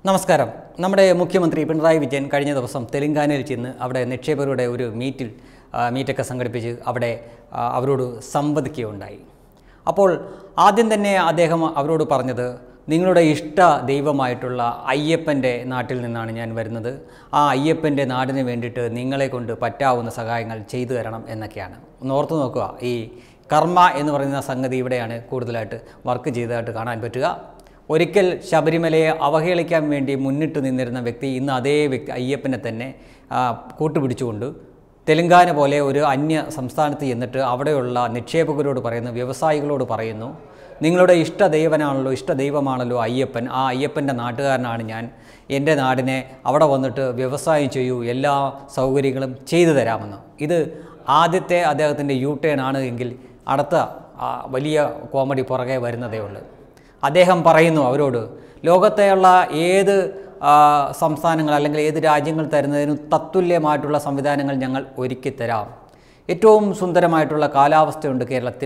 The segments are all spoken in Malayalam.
നമസ്കാരം നമ്മുടെ മുഖ്യമന്ത്രി പിണറായി വിജയൻ കഴിഞ്ഞ ദിവസം തെലങ്കാനയിൽ ചെന്ന് അവിടെ നിക്ഷേപകരുടെ ഒരു മീറ്റിൽ ആ, മീറ്റൊക്കെ സംഘടിപ്പിച്ച് അവിടെ ആ, അവരോട് സംവദിക്കുകയുണ്ടായി അപ്പോൾ ആദ്യം തന്നെ അദ്ദേഹം അവരോട് പറഞ്ഞത് നിങ്ങളുടെ ഇഷ്ട ദൈവമായിട്ടുള്ള അയ്യപ്പൻ്റെ നാട്ടിൽ നിന്നാണ് ഞാൻ വരുന്നത് ആ അയ്യപ്പൻ്റെ നാടിന് വേണ്ടിയിട്ട് നിങ്ങളെ കൊണ്ട് പറ്റാവുന്ന സഹായങ്ങൾ ചെയ്തു തരണം എന്നൊക്കെയാണ് ഒന്ന് ഓർത്ത് നോക്കുക ഈ കർമ്മ എന്ന് പറയുന്ന സംഗതി ഇവിടെയാണ് കൂടുതലായിട്ട് വർക്ക് ചെയ്തതായിട്ട് കാണാൻ പറ്റുക ഒരിക്കൽ ശബരിമലയെ അവഹേളിക്കാൻ വേണ്ടി മുന്നിട്ട് നിന്നിരുന്ന വ്യക്തി ഇന്ന് അതേ വ്യക്തി അയ്യപ്പനെ തന്നെ ആ, കൂട്ടുപിടിച്ചുകൊണ്ട് തെലങ്കാന പോലെ ഒരു അന്യ സംസ്ഥാനത്ത് ചെന്നിട്ട് അവിടെയുള്ള നിക്ഷേപകരോട് പറയുന്നു വ്യവസായികളോട് പറയുന്നു നിങ്ങളുടെ ഇഷ്ട ദൈവനാണല്ലോ ഇഷ്ട ദൈവമാണല്ലോ അയ്യപ്പൻ ആ അയ്യപ്പൻ്റെ നാട്ടുകാരനാണ് ഞാൻ എൻ്റെ നാടിനെ അവിടെ വന്നിട്ട് വ്യവസായം ചെയ്യൂ എല്ലാ സൗകര്യങ്ങളും ചെയ്തു തരാമെന്ന് ഇത് ആദ്യത്തെ അദ്ദേഹത്തിൻ്റെ യു ടേൺ ആണ് എങ്കിൽ അടുത്ത ആ, വലിയ കോമഡി പുറകെ വരുന്നതേ ഉള്ളൂ അദ്ദേഹം പറയുന്നു അവരോട് ലോകത്തെയുള്ള ഏത് ആ, സംസ്ഥാനങ്ങൾ അല്ലെങ്കിൽ ഏത് രാജ്യങ്ങൾ തരുന്നതിനും തത്തുല്യമായിട്ടുള്ള സംവിധാനങ്ങൾ ഞങ്ങൾ ഒരുക്കി തരാം ഏറ്റവും സുന്ദരമായിട്ടുള്ള കാലാവസ്ഥയുണ്ട് കേരളത്തിൽ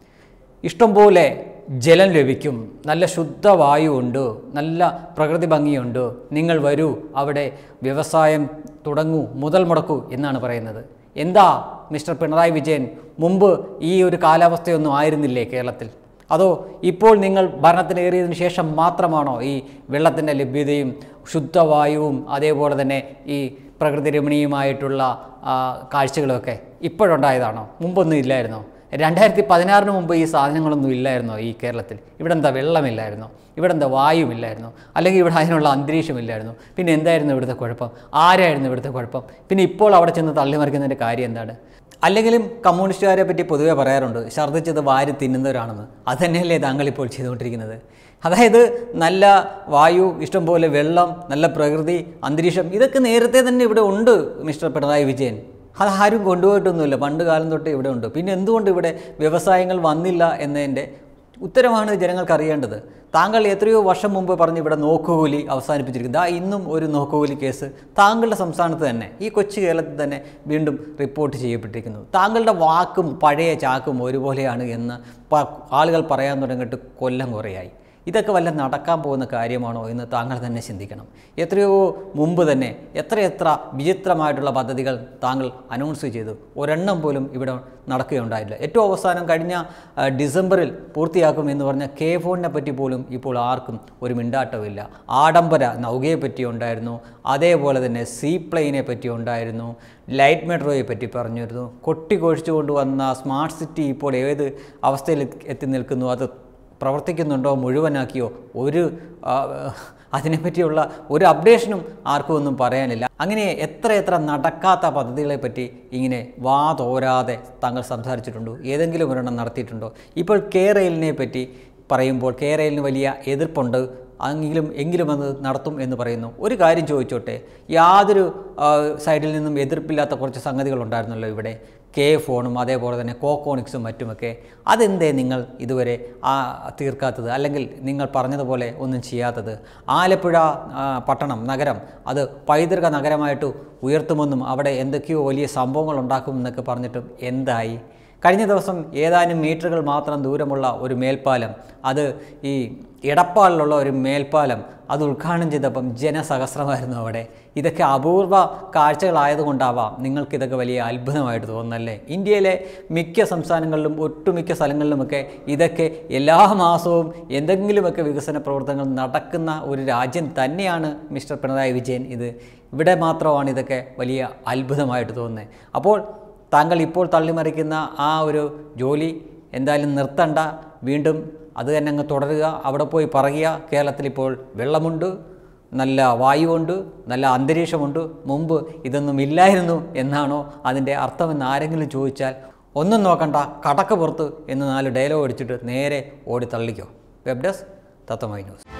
ഇഷ്ടംപോലെ ജലം ലഭിക്കും നല്ല ശുദ്ധവായുവുണ്ട് നല്ല പ്രകൃതി ഭംഗിയുണ്ട് നിങ്ങൾ വരൂ അവിടെ വ്യവസായം തുടങ്ങൂ മുതൽ മുടക്കൂ എന്നാണ് പറയുന്നത് എന്താ മിസ്റ്റർ പിണറായി വിജയൻ മുമ്പ് ഈ ഒരു കാലാവസ്ഥയൊന്നും ആയിരുന്നില്ലേ കേരളത്തിൽ അതോ ഇപ്പോൾ നിങ്ങൾ ഭരണത്തിലേറിയതിനു ശേഷം മാത്രമാണോ ഈ വെള്ളത്തിൻ്റെ ലഭ്യതയും ശുദ്ധവായുവും അതേപോലെ തന്നെ ഈ പ്രകൃതി രമണീയമായിട്ടുള്ള ആ, കാഴ്ചകളുമൊക്കെ ഇപ്പോഴുണ്ടായതാണോ മുമ്പൊന്നും ഇല്ലായിരുന്നോ രണ്ടായിരത്തി പതിനാറിന് മുമ്പ് ഈ സാധനങ്ങളൊന്നും ഇല്ലായിരുന്നോ ഈ കേരളത്തിൽ ഇവിടെ എന്താ വെള്ളമില്ലായിരുന്നോ ഇവിടെ എന്താ വായുമില്ലായിരുന്നോ അല്ലെങ്കിൽ ഇവിടെ അതിനുള്ള അന്തരീക്ഷമില്ലായിരുന്നു പിന്നെ എന്തായിരുന്നു ഇവിടുത്തെ കുഴപ്പം ആരായിരുന്നു ഇവിടുത്തെ കുഴപ്പം പിന്നെ ഇപ്പോൾ അവിടെ ചെന്ന് തള്ളിമറിക്കുന്നതിൻ്റെ കാര്യം എന്താണ് അല്ലെങ്കിലും കമ്മ്യൂണിസ്റ്റുകാരെ പറ്റി പൊതുവെ പറയാറുണ്ട് ഛർദ്ദിച്ചത് വാരി തിന്നുന്നവരാണെന്ന് അതുതന്നെയല്ലേ താങ്കൾ ഇപ്പോൾ ചെയ്തുകൊണ്ടിരിക്കുന്നത് അതായത് നല്ല വായു ഇഷ്ടംപോലെ വെള്ളം നല്ല പ്രകൃതി അന്തരീക്ഷം ഇതൊക്കെ നേരത്തെ തന്നെ ഇവിടെ ഉണ്ട് മിസ്റ്റർ പിണറായി വിജയൻ അത് ആരും കൊണ്ടുപോയിട്ടൊന്നുമില്ല പണ്ട് കാലം തൊട്ട് ഇവിടെ ഉണ്ട് പിന്നെ എന്തുകൊണ്ട് ഇവിടെ വ്യവസായങ്ങൾ വന്നില്ല എന്നതിൻ്റെ ഉത്തരമാണ് ജനങ്ങൾക്ക് അറിയേണ്ടത് താങ്കൾ എത്രയോ വർഷം മുമ്പ് പറഞ്ഞ് ഇവിടെ നോക്കുകൂലി അവസാനിപ്പിച്ചിരിക്കുന്നത് ആ ഇന്നും ഒരു നോക്കുകൂലി കേസ് താങ്കളുടെ സംസ്ഥാനത്ത് തന്നെ ഈ കൊച്ചു കേരളത്തിൽ തന്നെ വീണ്ടും റിപ്പോർട്ട് ചെയ്യപ്പെട്ടിരിക്കുന്നു താങ്കളുടെ വാക്കും പഴയ ചാക്കും ഒരുപോലെയാണ് എന്ന് പ- ആളുകൾ പറയാൻ തുടങ്ങിയിട്ട് കൊല്ലം കുറയായി ഇതൊക്കെ വല്ല നടക്കാൻ പോകുന്ന കാര്യമാണോ എന്ന് താങ്കൾ തന്നെ ചിന്തിക്കണം എത്രയോ മുമ്പ് തന്നെ എത്രയെത്ര വിചിത്രമായിട്ടുള്ള പദ്ധതികൾ താങ്കൾ അനൗൺസ് ചെയ്തു ഒരെണ്ണം പോലും ഇവിടെ നടക്കുകയുണ്ടായില്ല ഏറ്റവും അവസാനം കഴിഞ്ഞ ആ, ഡിസംബറിൽ പൂർത്തിയാക്കും എന്ന് പറഞ്ഞ കെ ഫോണിനെ പറ്റി പോലും ഇപ്പോൾ ആർക്കും ഒരു മിണ്ടാട്ടമില്ല ആഡംബര നൗകയെ പറ്റി ഉണ്ടായിരുന്നു അതേപോലെ തന്നെ സീ പ്ലെയിനെ പറ്റി ഉണ്ടായിരുന്നു ലൈറ്റ് മെട്രോയെ പറ്റി പറഞ്ഞിരുന്നു കൊട്ടിക്കൊഴിച്ചു കൊണ്ടുവന്ന സ്മാർട്ട് സിറ്റി ഇപ്പോൾ ഏത് അവസ്ഥയിൽ എത്തി നിൽക്കുന്നു അത് പ്രവർത്തിക്കുന്നുണ്ടോ മുഴുവനാക്കിയോ ഒരു ആ, അതിനെപ്പറ്റിയുള്ള ഒരു അപ്ഡേഷനും ആർക്കും ഒന്നും പറയാനില്ല അങ്ങനെ എത്ര എത്ര നടക്കാത്ത പദ്ധതികളെപ്പറ്റി ഇങ്ങനെ വാ തോരാതെ താങ്കൾ സംസാരിച്ചിട്ടുണ്ടോ ഏതെങ്കിലും ഒരെണ്ണം നടത്തിയിട്ടുണ്ടോ ഇപ്പോൾ കെ റെയിലിനെ പറ്റി പറയുമ്പോൾ കെ റെയിലിന് വലിയ എതിർപ്പുണ്ട് എങ്കിലും എങ്കിലും അത് നടത്തും എന്ന് പറയുന്നു ഒരു കാര്യം ചോദിച്ചോട്ടെ യാതൊരു ആ, സൈഡിൽ നിന്നും എതിർപ്പില്ലാത്ത കുറച്ച് സംഗതികളുണ്ടായിരുന്നല്ലോ ഇവിടെ കെ ഫോണും അതേപോലെ തന്നെ കോക്കോണിക്സും മറ്റുമൊക്കെ അതെന്തേ നിങ്ങൾ ഇതുവരെ ആ തീർക്കാത്തത് അല്ലെങ്കിൽ നിങ്ങൾ പറഞ്ഞതുപോലെ ഒന്നും ചെയ്യാത്തത് ആലപ്പുഴ ആ, പട്ടണം നഗരം അത് പൈതൃക നഗരമായിട്ട് ഉയർത്തുമെന്നും അവിടെ എന്തൊക്കെയോ വലിയ സംഭവങ്ങൾ ഉണ്ടാക്കുമെന്നൊക്കെ പറഞ്ഞിട്ടും എന്തായി കഴിഞ്ഞ ദിവസം ഏതാനും മീറ്ററുകൾ മാത്രം ദൂരമുള്ള ഒരു മേൽപ്പാലം അത് ഈ എടപ്പാളിലുള്ള ഒരു മേൽപ്പാലം അത് ഉദ്ഘാടനം ചെയ്തപ്പം ജനസഹസ്രമായിരുന്നു അവിടെ ഇതൊക്കെ അപൂർവ കാഴ്ചകളായതുകൊണ്ടാവാം നിങ്ങൾക്കിതൊക്കെ വലിയ അത്ഭുതമായിട്ട് തോന്നുന്നല്ലേ ഇന്ത്യയിലെ മിക്ക സംസ്ഥാനങ്ങളിലും ഒട്ടുമിക്ക സ്ഥലങ്ങളിലുമൊക്കെ ഇതൊക്കെ എല്ലാ മാസവും എന്തെങ്കിലുമൊക്കെ വികസന പ്രവർത്തനങ്ങൾ നടക്കുന്ന ഒരു രാജ്യം തന്നെയാണ് മിസ്റ്റർ പിണറായി വിജയൻ ഇത് ഇവിടെ മാത്രമാണ് ഇതൊക്കെ വലിയ അത്ഭുതമായിട്ട് തോന്നുന്നത് അപ്പോൾ താങ്കൾ ഇപ്പോൾ തള്ളിമറിക്കുന്ന ആ ഒരു ജോലി എന്തായാലും നിർത്തണ്ട വീണ്ടും അത് തന്നെ അങ്ങ് തുടരുക അവിടെ പോയി പറയുക കേരളത്തിൽ ഇപ്പോൾ വെള്ളമുണ്ട് നല്ല വായുവുണ്ട് നല്ല അന്തരീക്ഷമുണ്ട് മുമ്പ് ഇതൊന്നും ഇല്ലായിരുന്നു എന്നാണോ അതിൻ്റെ അർത്ഥമെന്ന് ആരെങ്കിലും ചോദിച്ചാൽ ഒന്നും നോക്കണ്ട കടക്ക് പുറത്ത് എന്ന് നാല് ഡയലോഗ് അടിച്ചിട്ട് നേരെ ഓടി തള്ളിക്കോ വെബ് ഡെസ്ക് തത്വമൈ ന്യൂസ്